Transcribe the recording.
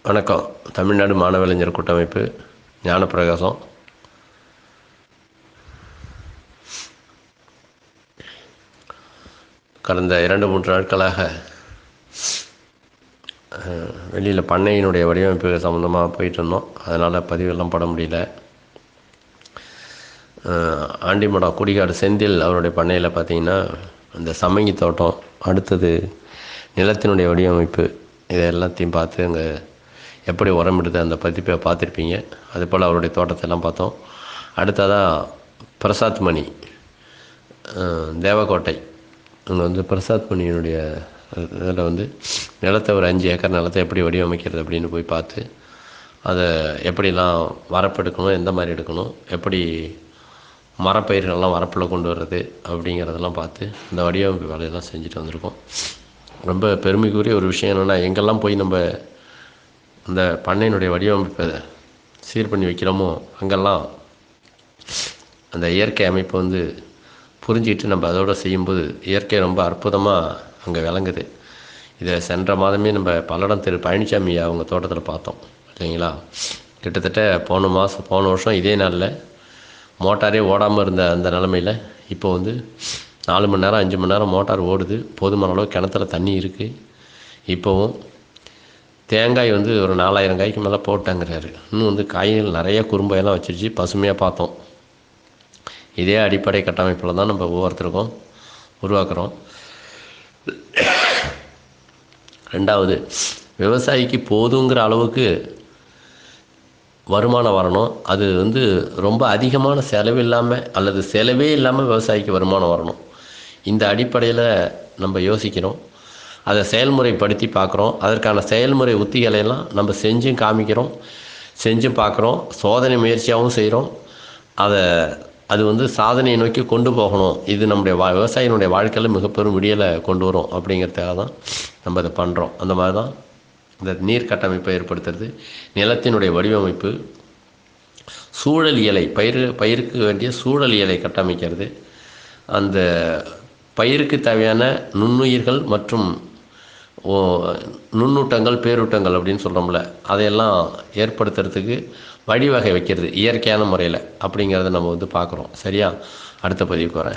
வணக்கம் தமிழ்நாடு மாணவலைஞர் கூட்டமைப்பு ஞானப்பிரகாசம் கடந்த இரண்டு மூன்று நாட்களாக வெளியில் பண்ணையினுடைய வடிவமைப்பு சம்மந்தமாக போயிட்டு இருந்தோம் அதனால் பதிவெல்லாம் போட முடியல அஹ், ஆண்டிமடம் குடிகாடு செந்தில் அவருடைய பண்ணையில் பார்த்தீங்கன்னா அந்த சம்மங்கி தோட்டம் அடுத்தது நிலத்தினுடைய வடிவமைப்பு இதை எல்லாத்தையும் பார்த்து அங்கே எப்படி உரமிடுது அந்த பதிப்பை பார்த்துருப்பீங்க அதுபோல் அவருடைய தோட்டத்தெல்லாம் பார்த்தோம் அடுத்ததாக பிரசாத் மணி அஹ், தேவக்கோட்டை அங்கே வந்து பிரசாத் மணியினுடைய இதில் வந்து நிலத்தை ஒரு அஞ்சு ஏக்கர் நிலத்தை எப்படி வடிவமைக்கிறது அப்படின்னு போய் பார்த்து அதை எப்படிலாம் வரப்பு எடுக்கணும் எந்த மாதிரி எடுக்கணும் எப்படி மரப்பயிர்கள்லாம் வரப்பில் கொண்டு வர்றது அப்படிங்கிறதெல்லாம் பார்த்து இந்த வடிவமைப்பு வேலையெல்லாம் செஞ்சுட்டு வந்திருக்கோம் ரொம்ப பெருமைக்குரிய ஒரு விஷயம் என்னென்னா எங்கெல்லாம் போய் நம்ம இந்த பண்ணையினுடைய வடிவமைப்பை சீர் பண்ணி வைக்கிறோமோ அங்கெல்லாம் அந்த இயற்கை அமைப்பை வந்து புரிஞ்சுக்கிட்டு நம்ம அதோட செய்யும்போது இயற்கை ரொம்ப அற்புதமாக அங்கே விளங்குது இதை சென்ற மாதமே நம்ம பல்லடம் திரு பழனிசாமி அவங்க தோட்டத்தில் பார்த்தோம் இல்லைங்களா கிட்டத்தட்ட போன மாதம் போன வருஷம் இதே நாளில் மோட்டாரே ஓடாமல் இருந்த அந்த நிலமையில் இப்போ வந்து நாலு மணி நேரம் அஞ்சு மணி நேரம் மோட்டார் ஓடுது போதுமான அளவு கிணத்துல தண்ணி இருக்குது இப்போவும் தேங்காய் வந்து ஒரு நாலாயிரம் காய்க்கு மேலே போட்டாங்கிறாரு இன்னும் வந்து காய்கள் நிறைய குறும்பையெல்லாம் வச்சிருச்சு பசுமையாக பார்த்தோம் இதே அடிப்படை கட்டமைப்பில் தான் நம்ம ஒவ்வொருத்தருக்கும் உருவாக்குறோம் ரெண்டாவது விவசாயிக்கு போதுங்கிற அளவுக்கு வருமானம் வரணும் அது வந்து ரொம்ப அதிகமான செலவு இல்லாமல் அல்லது செலவே இல்லாமல் விவசாயிக்கு வருமானம் வரணும் இந்த அடிப்படையில் நம்ம யோசிக்கிறோம் அதை செயல்முறைப்படுத்தி பார்க்குறோம் அதற்கான செயல்முறை உத்திகளை எல்லாம் நம்ம செஞ்சும் காமிக்கிறோம் செஞ்சும் பார்க்குறோம் சோதனை முயற்சியாகவும் செய்கிறோம் அதை அது வந்து சாதனையை நோக்கி கொண்டு போகணும் இது நம்முடைய வா விவசாயினுடைய வாழ்க்கையில் மிக பெரும் விடியலை கொண்டு வரும் அப்படிங்கிறதுக்காக தான் நம்ம இதை பண்ணுறோம் அந்த மாதிரி தான் இந்த நீர் கட்டமைப்பை ஏற்படுத்துறது நிலத்தினுடைய வடிவமைப்பு சூழலியலை பயிர் பயிருக்கு வேண்டிய சூழலியலை கட்டமைக்கிறது அந்த பயிருக்கு தேவையான நுண்ணுயிர்கள் மற்றும் ஓ நுண்ணூட்டங்கள் பேரூட்டங்கள் அப்படின்னு சொல்கிறோம்ல அதையெல்லாம் ஏற்படுத்துறதுக்கு வழிவகை வைக்கிறது இயற்கையான முறையில் அப்படிங்கிறத நம்ம வந்து பார்க்குறோம் சரியா அடுத்த பதிவுக்கு வரேன்